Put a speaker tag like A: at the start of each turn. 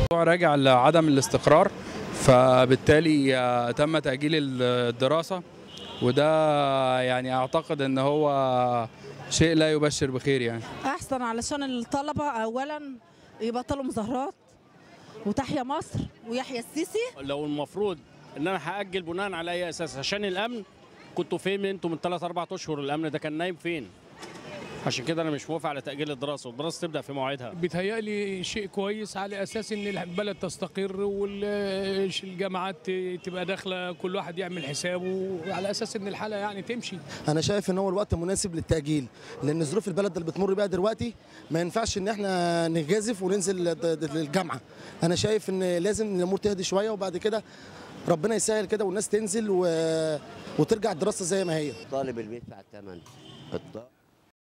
A: الموضوع راجع لعدم الاستقرار فبالتالي آه، تم تأجيل الدراسة وده يعني أعتقد إن هو شيء لا يبشر بخير يعني
B: احسن علشان الطلبه اولا يبطلوا مظاهرات وتحيا مصر ويحيى السيسي
C: لو المفروض ان انا هاجل بناء على اي اساس عشان الامن كنتوا فين انتوا من 3 4 اشهر الامن ده كان نايم فين عشان كده انا مش موافق على تاجيل الدراسه والدراسه تبدا في موعدها
D: بيتهيألي شيء كويس على اساس ان البلد تستقر والجامعات تبقى داخله كل واحد يعمل حسابه على اساس ان الحاله يعني تمشي
E: انا شايف ان هو الوقت مناسب للتاجيل لان ظروف البلد اللي بتمر بيها دلوقتي ما ينفعش ان احنا نجازف وننزل د- د- للجامعه انا شايف ان لازم الامور تهدي شويه وبعد كده ربنا يسهل كده والناس تنزل و... وترجع الدراسه زي ما هي
F: الطالب اللي بيدفع الثمن الط-